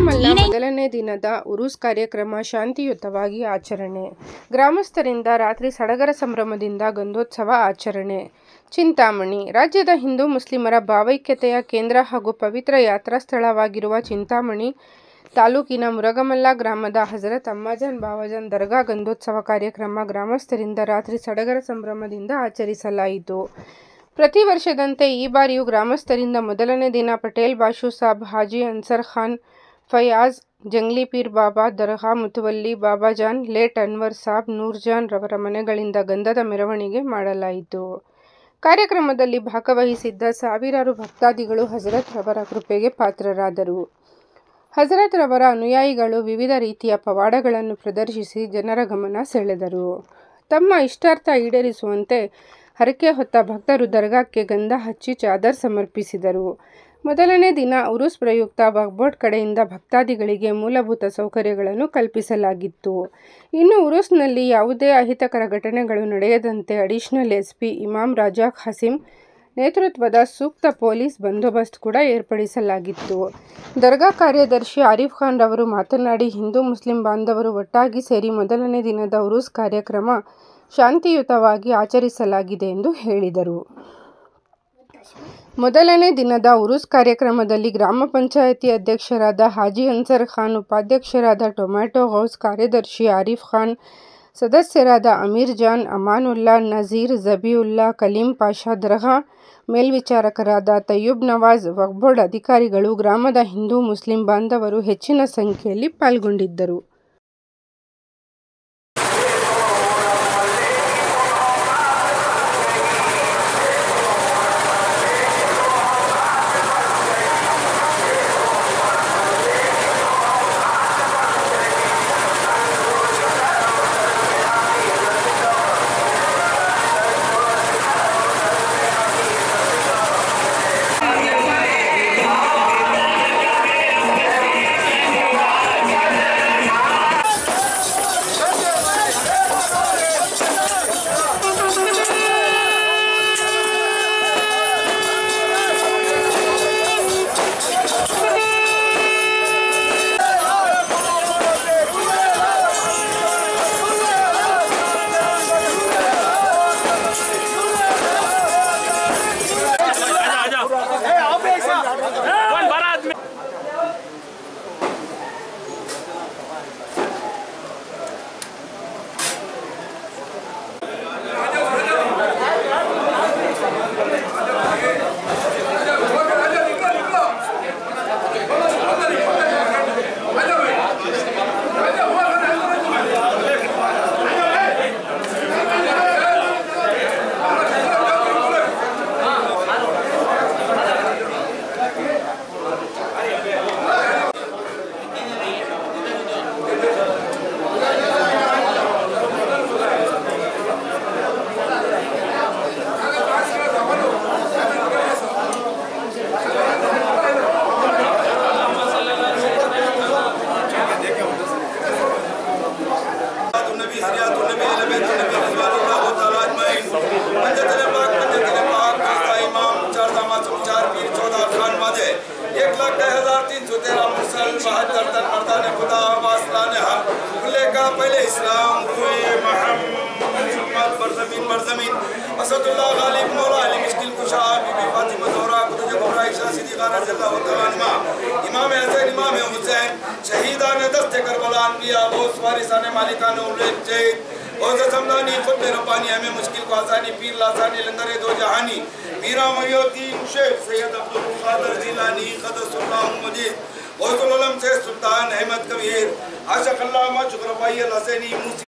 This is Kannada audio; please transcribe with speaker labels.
Speaker 1: ಮುರಗಮಲ್ಲ ಮೊದಲನೇ ದಿನದ ಉರೂಸ್ ಕಾರ್ಯಕ್ರಮ ಶಾಂತಿಯುತವಾಗಿ ಆಚರಣೆ ಗ್ರಾಮಸ್ಥರಿಂದ ರಾತ್ರಿ ಸಡಗರ ಸಂಭ್ರಮದಿಂದ ಗಂಧೋತ್ಸವ ಆಚರಣೆ ಚಿಂತಾಮಣಿ ರಾಜ್ಯದ ಹಿಂದೂ ಮುಸ್ಲಿಮರ ಭಾವೈಕ್ಯತೆಯ ಕೇಂದ್ರ ಹಾಗೂ ಪವಿತ್ರ ಯಾತ್ರಾ ಸ್ಥಳವಾಗಿರುವ ಚಿಂತಾಮಣಿ ತಾಲೂಕಿನ ಮುರಗಮಲ್ಲ ಗ್ರಾಮದ ಹಜರತ್ ಅಮ್ಮಾಜಾನ್ ಬಾವಾಜಾನ್ ದರ್ಗಾ ಗಂಧೋತ್ಸವ ಕಾರ್ಯಕ್ರಮ ಗ್ರಾಮಸ್ಥರಿಂದ ರಾತ್ರಿ ಸಡಗರ ಸಂಭ್ರಮದಿಂದ ಆಚರಿಸಲಾಯಿತು ಪ್ರತಿ ವರ್ಷದಂತೆ ಈ ಬಾರಿಯೂ ಗ್ರಾಮಸ್ಥರಿಂದ ಮೊದಲನೇ ದಿನ ಪಟೇಲ್ ಬಾಷು ಸಾಬ್ ಹಾಜಿ ಅನ್ಸರ್ ಖಾನ್ ಫಯಾಜ್ ಜಂಗ್ಲಿ ಪೀರ್ ಬಾಬಾ ದರ್ಗಾ ಮುತುವಲ್ಲಿ ಬಾಬಾಜಾನ್ ಲೇಟ್ ಅನ್ವರ್ ಸಾಬ್ ನೂರ್ಜಾನ್ ರವರ ಮನೆಗಳಿಂದ ಗಂಧದ ಮೆರವಣಿಗೆ ಮಾಡಲಾಯಿತು ಕಾರ್ಯಕ್ರಮದಲ್ಲಿ ಭಾಗವಹಿಸಿದ್ದ ಸಾವಿರಾರು ಭಕ್ತಾದಿಗಳು ಹಜರತ್ ರವರ ಕೃಪೆಗೆ ಪಾತ್ರರಾದರು ಹಜರತ್ ರವರ ಅನುಯಾಯಿಗಳು ವಿವಿಧ ರೀತಿಯ ಪವಾಡಗಳನ್ನು ಪ್ರದರ್ಶಿಸಿ ಜನರ ಗಮನ ಸೆಳೆದರು ತಮ್ಮ ಇಷ್ಟಾರ್ಥ ಈಡೇರಿಸುವಂತೆ ಹರಕೆ ಹೊತ್ತ ಭಕ್ತರು ದರ್ಗಾಕ್ಕೆ ಗಂಧ ಹಚ್ಚಿ ಚಾದರ್ ಸಮರ್ಪಿಸಿದರು ಮೊದಲನೇ ದಿನ ಉರುಸ್ ಪ್ರಯುಕ್ತ ವಕ್ಬೋರ್ಡ್ ಕಡೆಯಿಂದ ಭಕ್ತಾದಿಗಳಿಗೆ ಮೂಲಭೂತ ಸೌಕರ್ಯಗಳನ್ನು ಕಲ್ಪಿಸಲಾಗಿತ್ತು ಇನ್ನು ಉರುಸ್ನಲ್ಲಿ ಯಾವುದೇ ಅಹಿತಕರ ಘಟನೆಗಳು ನಡೆಯದಂತೆ ಅಡಿಷನಲ್ ಎಸ್ಪಿ ಇಮಾಮ್ ರಾಜಾಕ್ ಹಸೀಂ ನೇತೃತ್ವದ ಸೂಕ್ತ ಪೊಲೀಸ್ ಬಂದೋಬಸ್ತ್ ಕೂಡ ಏರ್ಪಡಿಸಲಾಗಿತ್ತು ದರ್ಗಾ ಕಾರ್ಯದರ್ಶಿ ಆರಿಫ್ ಖಾನ್ ರವರು ಮಾತನಾಡಿ ಹಿಂದೂ ಮುಸ್ಲಿಂ ಬಾಂಧವರು ಒಟ್ಟಾಗಿ ಸೇರಿ ಮೊದಲನೇ ದಿನದ ಉರೂಸ್ ಕಾರ್ಯಕ್ರಮ ಶಾಂತಿಯುತವಾಗಿ ಆಚರಿಸಲಾಗಿದೆ ಎಂದು ಹೇಳಿದರು ಮೊದಲನೇ ದಿನದ ಉರುಸ್ ಕಾರ್ಯಕ್ರಮದಲ್ಲಿ ಗ್ರಾಮ ಪಂಚಾಯಿತಿ ಅಧ್ಯಕ್ಷರಾದ ಹಾಜಿ ಅನ್ಸರ್ ಖಾನ್ ಉಪಾಧ್ಯಕ್ಷರಾದ ಟೊಮ್ಯಾಟೊ ಹೌಸ್ ಕಾರ್ಯದರ್ಶಿ ಆರಿಫ್ ಖಾನ್ ಸದಸ್ಯರಾದ ಅಮೀರ್ ಜಾನ್ ಅಮಾನುಲ್ಲಾ ನಜೀರ್ ಜಬಿಯುಲ್ಲಾ ಕಲೀಂ ಪಾಷಾ ದರ್ಗಾ ಮೇಲ್ವಿಚಾರಕರಾದ ತಯ್ಯೂಬ್ ನವಾಜ್ ವಕ್ಬೋರ್ಡ್ ಅಧಿಕಾರಿಗಳು ಗ್ರಾಮದ ಹಿಂದೂ ಮುಸ್ಲಿಂ ಬಾಂಧವರು ಹೆಚ್ಚಿನ ಸಂಖ್ಯೆಯಲ್ಲಿ ಪಾಲ್ಗೊಂಡಿದ್ದರು
Speaker 2: कौन बारह आदमी
Speaker 3: النبي سريات النبي إلى بيت النبي رضوان الله تعالى أجمعين पंजत पाक पंजत पाक का इमाम चार दामाद चार पीर चौदह खान मादे एक लाख ढाई हजार तीन सौ तेरह मुसल बहत्तर तन मर्दान खुदा वासलान हक खुले का पहले इस्लाम हुए मोहम्मद बरजमीन बरजमीन असदुल्लाह गालिब मौला अली मुश्किल कुशा बीबी फातिमा जोहरा खुद कुबरा इशा सिद्दीका रज़ी अल्लाह तआला अन्हा इमाम हसन इमाम हुसैन शहीदान दस्त करबला अनबिया बहुत वारिसान मालिकान उल्लेख जैद और समदानी खुद रब्बानी हमें मुश्किल को आसानी पीर लासानी लंगर दो जहानी मीरा मयोदीन शेख सैयद अब्दुल कादर जिलानी क़दसुल्लाह मजीद गौसुल उलम से सुल्तान अहमद कबीर आशक अल्लामा शुक्र पाई हसैनी मूसी